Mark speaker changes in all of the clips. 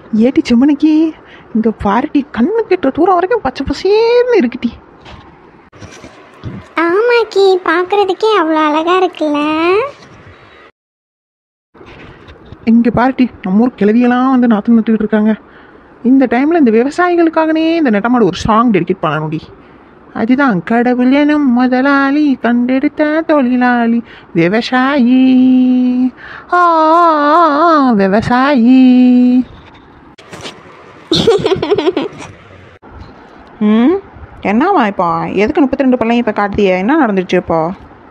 Speaker 1: ஏட்டி செம்மனுக்கு இங்கே பாருட்டி கண்ணு கெட்டுற தூரம் வரைக்கும் பச்சை பசேன்னு இருக்குட்டி
Speaker 2: ஆமாக்கி பார்க்குறதுக்கே அவ்வளோ அழகாக இருக்குல்ல
Speaker 1: இங்கே பாருட்டி நம்ம ஊர் கிளவியெல்லாம் வந்து நாற்று நட்டுக்கிட்டு இருக்காங்க இந்த டைமில் இந்த விவசாயிகளுக்காகனே இந்த நெட்டமாடு ஒரு சாங் டெடிகேட் பண்ணணும்டி அதுதான் கடவுள் எனும் முதலாளி கண்டெடுத்த தொழிலாளி விவசாயி ஆ விவசாயி ம் என்னவா இப்போ எதுக்கு முப்பத்தி ரெண்டு பள்ளையும் இப்போ காட்டுதிய என்ன நடந்துச்சு இப்போ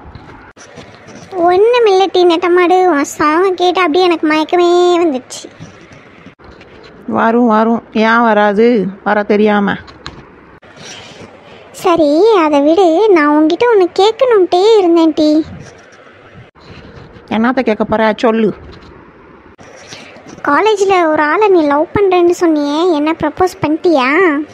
Speaker 2: ஒன்றும் இல்லட்டி நெட்டமாடு உன் சாங் கேட்டு அப்படியே எனக்கு மயக்கமே வந்துடுச்சு
Speaker 1: வரும் வரும் ஏன் வராது வர தெரியாம
Speaker 2: சரி அதை விடு நான் உங்ககிட்ட ஒன்று கேட்கணுன்ட்டே இருந்தேன் டி
Speaker 1: என்னத்த கேட்க போற சொல்லு
Speaker 2: காலேஜில் ஒரு ஆளை நீ லவ் பண்ணுறேன்னு சொன்னியே என்ன ப்ரப்போஸ் பண்ணிட்டியா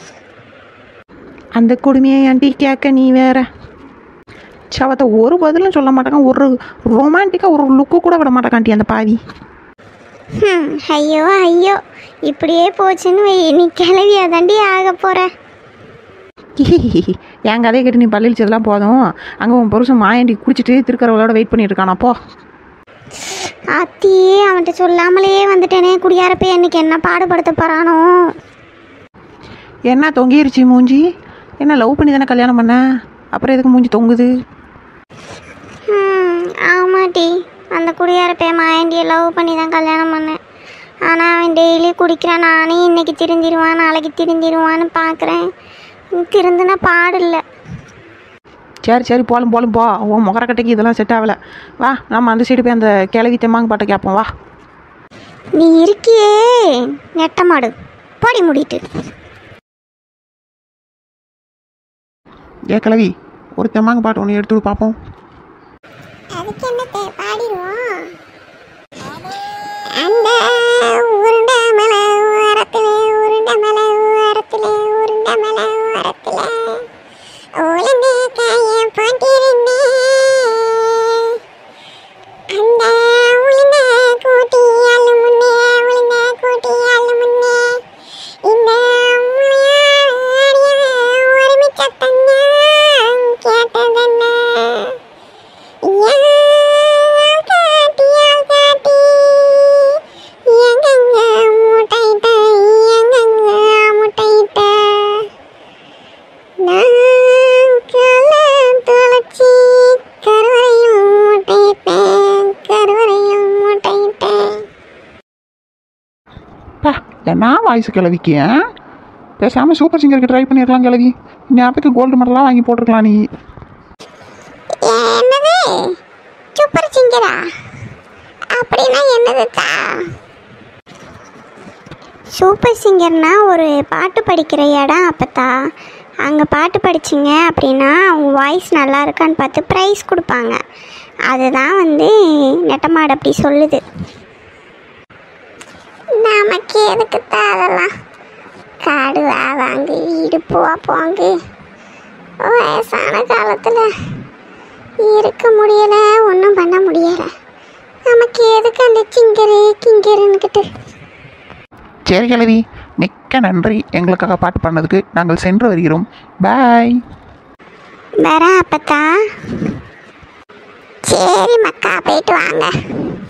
Speaker 1: அந்த கொடுமையை ஆண்டி கேட்க நீ வேற சவத்தை ஒரு பதிலும் சொல்ல மாட்டாங்க ஒரு ரொமான்டிக்காக ஒரு லுக்கு கூட விட மாட்டாக்காண்டி அந்த பாவி
Speaker 2: ஹம், ஐயோ ஐயோ இப்படியே போச்சுன்னு வை நீ கிளவியா தாண்டி ஆக போகிற
Speaker 1: என் கதையை கேட்டு நீ பள்ளிச்சதெல்லாம் போதும் அங்கே உன் புருஷன் மாயாண்டி குடிச்சிட்டு திருக்கரவளோட வெயிட் பண்ணிட்டு இருக்கானா போ
Speaker 2: ஆத்தி அவன்கிட்ட சொல்லாமலேயே வந்துட்டேனே குடியாரப்ப என்னைக்கு என்ன பாடுபடுத்த போகிறானோ
Speaker 1: என்ன தொங்கிருச்சு மூஞ்சி என்ன லவ் பண்ணி தானே கல்யாணம் பண்ண அப்புறம் எதுக்கு மூஞ்சி தொங்குது
Speaker 2: ம் ஆமாட்டி அந்த குடியாரப்பே மாயண்டியை லவ் பண்ணி தான் கல்யாணம் பண்ணேன் ஆனால் அவன் டெய்லி குடிக்கிறான் நானே இன்னைக்கு திருந்திருவான் நாளைக்கு திருந்திருவான்னு பார்க்குறேன் திருந்தின பாடு இல்லை
Speaker 1: சரி சரி போலும் போலும் போ உன் முகரக்கட்டைக்கு இதெல்லாம் செட் ஆகலை வா நம்ம அந்த சைடு போய் அந்த கிளவி தெம்மாங்க பாட்டை கேட்போம் வா
Speaker 2: நீ இருக்கியே நெட்ட மாடு போடி மூடிட்டு
Speaker 1: ஏ கிளவி ஒரு தெம்மாங்க பாட்டு ஒன்று எடுத்து விடு பார்ப்போம்
Speaker 2: அதுக்கு என்ன பாடிடுவோம் அந்த உருண்டை மலை ஓரத்திலே உருண்டை மலை ஓரத்திலே உருண்டை மலை ஓரத்திலே உளுந்து காய போட்டிருந்தேன் அந்த உளுந்த கூட்டி அள்ளு முன்னே உளுந்த கூட்டி அள்ளு முன்னே இந்த முளையாடிய ஒருமிச்ச தந்தான் கேட்டதென்ன யாழ் காட்டி, யாழ் காட்டி, எங்கெங்க முட்டையிட்ட, எங்கெங்க முட்டையிட்ட. நான் காலம் தொலைச்சி கருவறையில் முட்டையிட்டேன், கருவறையில் முட்டையிட்டேன்.
Speaker 1: பா என்ன வாய்ஸ் கிளவிக்கு ஆ? பேசாம சூப்பர் சிங்கருக்கு ட்ரை பண்ணிடலாம் கிளவி ஞாபகத்துக்கு கோல்டு மெடலாம் வாங்கி போட்டிருக்கலாம் நீ
Speaker 2: என்னது சூப்பர் சிங்கரா அப்படின்னா என்னது தா சூப்பர் சிங்கர்னா ஒரு பாட்டு படிக்கிற இடம் அப்பத்தா அங்கே பாட்டு படிச்சிங்க அப்படின்னா அவங்க வாய்ஸ் நல்லா இருக்கான்னு பார்த்து ப்ரைஸ் கொடுப்பாங்க அதுதான் வந்து நெட்டமாடு அப்படி சொல்லுது நமக்கு எதுக்கு தான் அதெல்லாம் காடு வா வாங்கு வீடு போவா போங்கு வயசான காலத்தில் இருக்க முடியல ஒன்றும் பண்ண முடியல நமக்கு எதுக்கு அந்த சிங்கரு கிங்கருன்னுக்கிட்டு
Speaker 1: சரி கிளவி மிக்க நன்றி எங்களுக்காக பாட்டு பண்ணதுக்கு நாங்கள் சென்று வருகிறோம் பாய்
Speaker 2: வேற அப்பத்தா சரி மக்கா போயிட்டு வாங்க